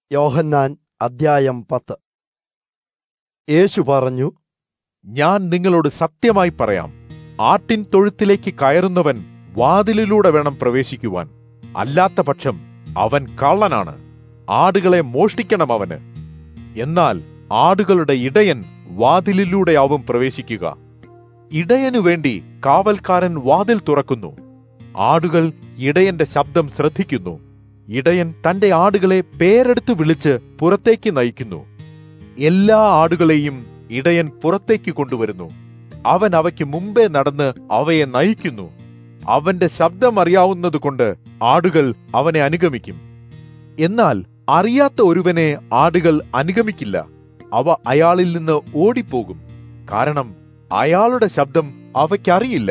യോഹന്നാൻ അദ്ധ്യായം പത്ത് യേശു പറഞ്ഞു ഞാൻ നിങ്ങളോട് സത്യമായി പറയാം ആട്ടിൻ തൊഴുത്തിലേക്ക് കയറുന്നവൻ വാതിലിലൂടെ വേണം പ്രവേശിക്കുവാൻ അല്ലാത്ത പക്ഷം അവൻ കള്ളനാണ് ആടുകളെ മോഷ്ടിക്കണം അവന് എന്നാൽ ആടുകളുടെ ഇടയൻ വാതിലിലൂടെയാവും പ്രവേശിക്കുക ഇടയനു വേണ്ടി കാവൽക്കാരൻ വാതിൽ തുറക്കുന്നു ആടുകൾ ഇടയന്റെ ശബ്ദം ശ്രദ്ധിക്കുന്നു ഇടയൻ തന്റെ ആടുകളെ പേരെടുത്ത് വിളിച്ച് പുറത്തേക്ക് നയിക്കുന്നു എല്ലാ ആടുകളെയും ഇടയൻ പുറത്തേക്ക് കൊണ്ടുവരുന്നു അവൻ അവയ്ക്ക് മുമ്പേ നടന്ന് അവയെ നയിക്കുന്നു അവന്റെ ശബ്ദം അറിയാവുന്നതുകൊണ്ട് ആടുകൾ അവനെ അനുഗമിക്കും എന്നാൽ അറിയാത്ത ഒരുവനെ ആടുകൾ അനുഗമിക്കില്ല അവ അയാളിൽ നിന്ന് ഓടിപ്പോകും കാരണം അയാളുടെ ശബ്ദം അവയ്ക്കറിയില്ല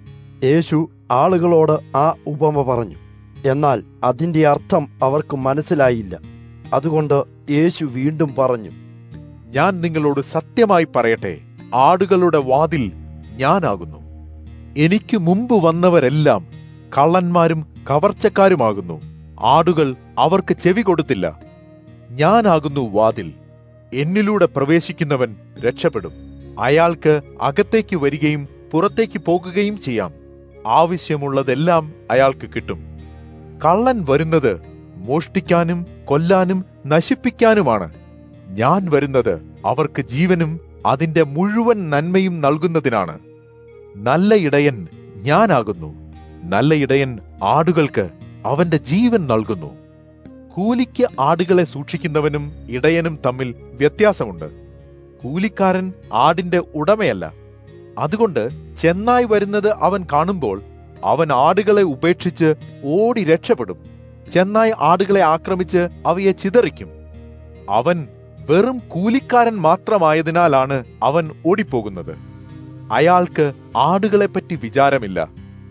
യേശു ആളുകളോട് ആ ഉപമ പറഞ്ഞു എന്നാൽ അതിന്റെ അർത്ഥം അവർക്ക് മനസ്സിലായില്ല അതുകൊണ്ട് യേശു വീണ്ടും പറഞ്ഞു ഞാൻ നിങ്ങളോട് സത്യമായി പറയട്ടെ ആടുകളുടെ വാതിൽ ഞാനാകുന്നു എനിക്ക് മുമ്പ് വന്നവരെല്ലാം കള്ളന്മാരും കവർച്ചക്കാരുമാകുന്നു ആടുകൾ അവർക്ക് ചെവി കൊടുത്തില്ല ഞാനാകുന്നു വാതിൽ എന്നിലൂടെ പ്രവേശിക്കുന്നവൻ രക്ഷപ്പെടും അയാൾക്ക് അകത്തേക്ക് വരികയും പുറത്തേക്ക് പോകുകയും ചെയ്യാം ആവശ്യമുള്ളതെല്ലാം അയാൾക്ക് കിട്ടും കള്ളൻ വരുന്നത് മോഷ്ടിക്കാനും കൊല്ലാനും നശിപ്പിക്കാനുമാണ് ഞാൻ വരുന്നത് അവർക്ക് ജീവനും അതിന്റെ മുഴുവൻ നന്മയും നൽകുന്നതിനാണ് നല്ല ഇടയൻ ഞാനാകുന്നു നല്ല ഇടയൻ ആടുകൾക്ക് അവന്റെ ജീവൻ നൽകുന്നു കൂലിക്ക് ആടുകളെ സൂക്ഷിക്കുന്നവനും ഇടയനും തമ്മിൽ വ്യത്യാസമുണ്ട് കൂലിക്കാരൻ ആടിന്റെ ഉടമയല്ല അതുകൊണ്ട് ചെന്നായി വരുന്നത് അവൻ കാണുമ്പോൾ അവൻ ആടുകളെ ഉപേക്ഷിച്ച് ഓടി രക്ഷപ്പെടും ചെന്നായി ആടുകളെ ആക്രമിച്ച് അവയെ ചിതറിക്കും അവൻ വെറും കൂലിക്കാരൻ മാത്രമായതിനാലാണ് അവൻ ഓടിപ്പോകുന്നത് അയാൾക്ക് ആടുകളെപ്പറ്റി വിചാരമില്ല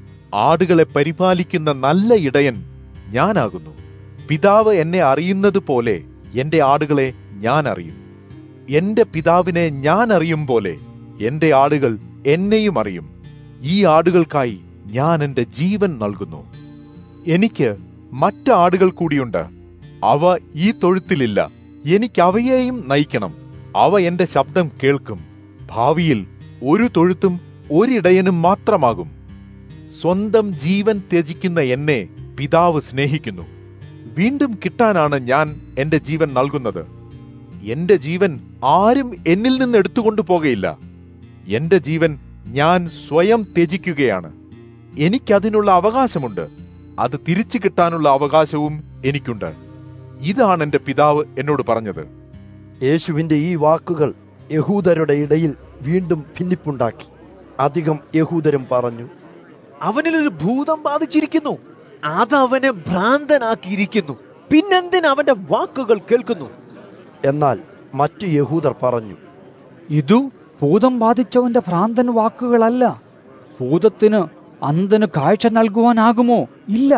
ആടുകളെ പരിപാലിക്കുന്ന നല്ല ഇടയൻ ഞാനാകുന്നു പിതാവ് എന്നെ അറിയുന്നത് പോലെ എന്റെ ആടുകളെ ഞാൻ അറിയും എന്റെ പിതാവിനെ ഞാൻ അറിയും പോലെ എന്റെ ആടുകൾ എന്നെയും അറിയും ഈ ആടുകൾക്കായി ഞാൻ എന്റെ ജീവൻ നൽകുന്നു എനിക്ക് മറ്റ് ആടുകൾ കൂടിയുണ്ട് അവ ഈ തൊഴുത്തിലില്ല എനിക്ക് അവയെയും നയിക്കണം അവ എന്റെ ശബ്ദം കേൾക്കും ഭാവിയിൽ ഒരു തൊഴുത്തും ഒരിടയനും മാത്രമാകും സ്വന്തം ജീവൻ ത്യജിക്കുന്ന എന്നെ പിതാവ് സ്നേഹിക്കുന്നു വീണ്ടും കിട്ടാനാണ് ഞാൻ എന്റെ ജീവൻ നൽകുന്നത് എന്റെ ജീവൻ ആരും എന്നിൽ നിന്ന് എടുത്തുകൊണ്ടു പോകയില്ല എന്റെ ജീവൻ ഞാൻ സ്വയം ത്യജിക്കുകയാണ് എനിക്കതിനുള്ള അവകാശമുണ്ട് അത് തിരിച്ചു കിട്ടാനുള്ള അവകാശവും എനിക്കുണ്ട് ഇതാണ് എന്റെ പിതാവ് എന്നോട് പറഞ്ഞത് യേശുവിന്റെ ഈ വാക്കുകൾ യഹൂദരുടെ ഇടയിൽ വീണ്ടും ഭിന്നിപ്പുണ്ടാക്കി അധികം യഹൂദരും പറഞ്ഞു അവനിലൊരു ഭൂതം ബാധിച്ചിരിക്കുന്നു അത് അവനെ ഭ്രാന്തനാക്കിയിരിക്കുന്നു പിന്നെന്തിന് അവന്റെ വാക്കുകൾ കേൾക്കുന്നു എന്നാൽ മറ്റു യഹൂദർ പറഞ്ഞു ഇതു ഭൂതം ബാധിച്ചവന്റെ ഭ്രാന്തൻ വാക്കുകളല്ല ഭൂതത്തിന് അന്തന് കാഴ്ച നൽകുവാനാകുമോ ഇല്ല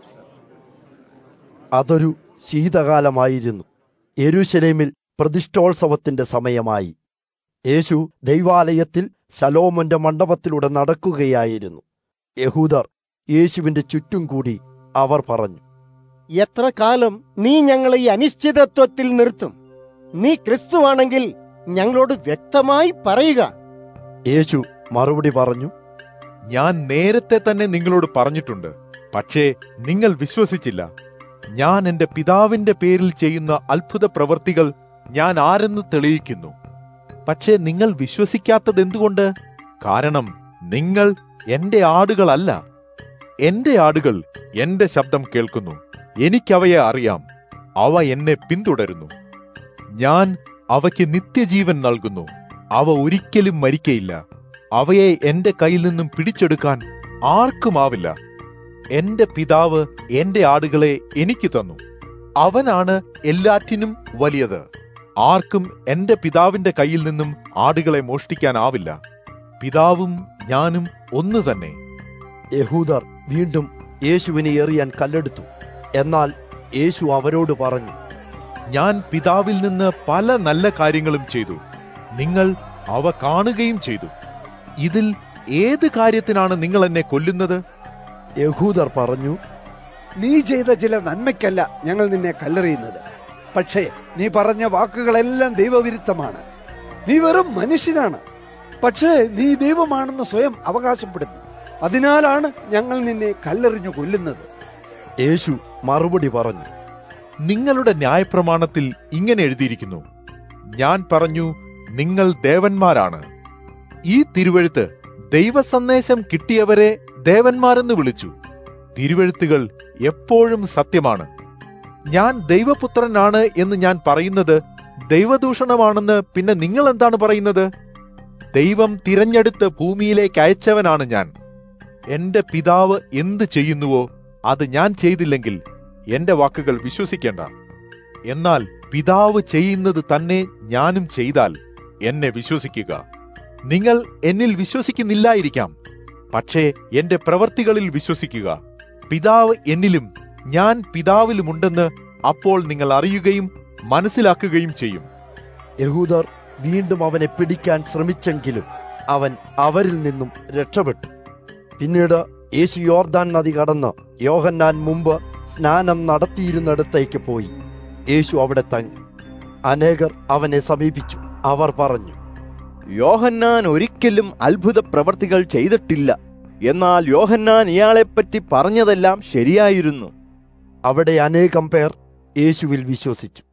അതൊരു ശീതകാലമായിരുന്നു യെരൂശലേമിൽ പ്രതിഷ്ഠോത്സവത്തിന്റെ സമയമായി യേശു ദൈവാലയത്തിൽ ശലോമോന്റെ മണ്ഡപത്തിലൂടെ നടക്കുകയായിരുന്നു യഹൂദർ യേശുവിന്റെ ചുറ്റും കൂടി അവർ പറഞ്ഞു എത്ര കാലം നീ ഞങ്ങളെ ഈ അനിശ്ചിതത്വത്തിൽ നിർത്തും നീ ക്രിസ്തുവാണെങ്കിൽ ഞങ്ങളോട് വ്യക്തമായി പറയുക യേശു മറുപടി പറഞ്ഞു ഞാൻ നേരത്തെ തന്നെ നിങ്ങളോട് പറഞ്ഞിട്ടുണ്ട് പക്ഷേ നിങ്ങൾ വിശ്വസിച്ചില്ല ഞാൻ എന്റെ പിതാവിന്റെ പേരിൽ ചെയ്യുന്ന അത്ഭുത പ്രവൃത്തികൾ ഞാൻ ആരെന്ന് തെളിയിക്കുന്നു പക്ഷേ നിങ്ങൾ വിശ്വസിക്കാത്തത് എന്തുകൊണ്ട് കാരണം നിങ്ങൾ എന്റെ ആടുകളല്ല എന്റെ ആടുകൾ എന്റെ ശബ്ദം കേൾക്കുന്നു എനിക്കവയെ അറിയാം അവ എന്നെ പിന്തുടരുന്നു ഞാൻ അവയ്ക്ക് നിത്യജീവൻ നൽകുന്നു അവ ഒരിക്കലും മരിക്കയില്ല അവയെ എന്റെ കയ്യിൽ നിന്നും പിടിച്ചെടുക്കാൻ ആർക്കുമാവില്ല എന്റെ പിതാവ് എന്റെ ആടുകളെ എനിക്ക് തന്നു അവനാണ് എല്ലാറ്റിനും വലിയത് ആർക്കും എന്റെ പിതാവിന്റെ കയ്യിൽ നിന്നും ആടുകളെ മോഷ്ടിക്കാനാവില്ല പിതാവും ഞാനും ഒന്നു തന്നെ യഹൂദർ വീണ്ടും യേശുവിനെ എറിയാൻ കല്ലെടുത്തു എന്നാൽ യേശു അവരോട് പറഞ്ഞു ഞാൻ പിതാവിൽ നിന്ന് പല നല്ല കാര്യങ്ങളും ചെയ്തു നിങ്ങൾ അവ കാണുകയും ചെയ്തു ഇതിൽ ഏത് കാര്യത്തിനാണ് നിങ്ങൾ എന്നെ കൊല്ലുന്നത് യഹൂദർ പറഞ്ഞു നീ ചെയ്ത ചില നന്മയ്ക്കല്ല ഞങ്ങൾ നിന്നെ കല്ലെറിയുന്നത് പക്ഷേ നീ പറഞ്ഞ വാക്കുകളെല്ലാം ദൈവവിരുദ്ധമാണ് നീ വെറും മനുഷ്യനാണ് പക്ഷേ നീ ദൈവമാണെന്ന് സ്വയം അവകാശപ്പെടുന്നു അതിനാലാണ് ഞങ്ങൾ നിന്നെ കല്ലെറിഞ്ഞു കൊല്ലുന്നത് യേശു മറുപടി പറഞ്ഞു നിങ്ങളുടെ ന്യായപ്രമാണത്തിൽ ഇങ്ങനെ എഴുതിയിരിക്കുന്നു ഞാൻ പറഞ്ഞു നിങ്ങൾ ദേവന്മാരാണ് ഈ തിരുവഴുത്ത് ദൈവസന്ദേശം കിട്ടിയവരെ ദേവന്മാരെന്ന് വിളിച്ചു തിരുവഴുത്തുകൾ എപ്പോഴും സത്യമാണ് ഞാൻ ദൈവപുത്രനാണ് എന്ന് ഞാൻ പറയുന്നത് ദൈവദൂഷണമാണെന്ന് പിന്നെ നിങ്ങൾ എന്താണ് പറയുന്നത് ദൈവം തിരഞ്ഞെടുത്ത് ഭൂമിയിലേക്ക് അയച്ചവനാണ് ഞാൻ എന്റെ പിതാവ് എന്ത് ചെയ്യുന്നുവോ അത് ഞാൻ ചെയ്തില്ലെങ്കിൽ എന്റെ വാക്കുകൾ വിശ്വസിക്കേണ്ട എന്നാൽ പിതാവ് ചെയ്യുന്നത് തന്നെ ഞാനും ചെയ്താൽ എന്നെ വിശ്വസിക്കുക നിങ്ങൾ എന്നിൽ വിശ്വസിക്കുന്നില്ലായിരിക്കാം പക്ഷേ എന്റെ പ്രവർത്തികളിൽ വിശ്വസിക്കുക പിതാവ് എന്നിലും ഞാൻ പിതാവിലുമുണ്ടെന്ന് അപ്പോൾ നിങ്ങൾ അറിയുകയും മനസ്സിലാക്കുകയും ചെയ്യും യഹൂദർ വീണ്ടും അവനെ പിടിക്കാൻ ശ്രമിച്ചെങ്കിലും അവൻ അവരിൽ നിന്നും രക്ഷപ്പെട്ടു പിന്നീട് യേശു യോർദാൻ നദി കടന്ന് യോഹന്നാൻ മുമ്പ് സ്നാനം നടത്തിയിരുന്നിടത്തേക്ക് പോയി യേശു അവിടെ തങ്ങി അനേകർ അവനെ സമീപിച്ചു അവർ പറഞ്ഞു യോഹന്നാൻ ഒരിക്കലും അത്ഭുത പ്രവർത്തികൾ ചെയ്തിട്ടില്ല എന്നാൽ യോഹന്നാൻ ഇയാളെപ്പറ്റി പറഞ്ഞതെല്ലാം ശരിയായിരുന്നു അവിടെ അനേകം പേർ യേശുവിൽ വിശ്വസിച്ചു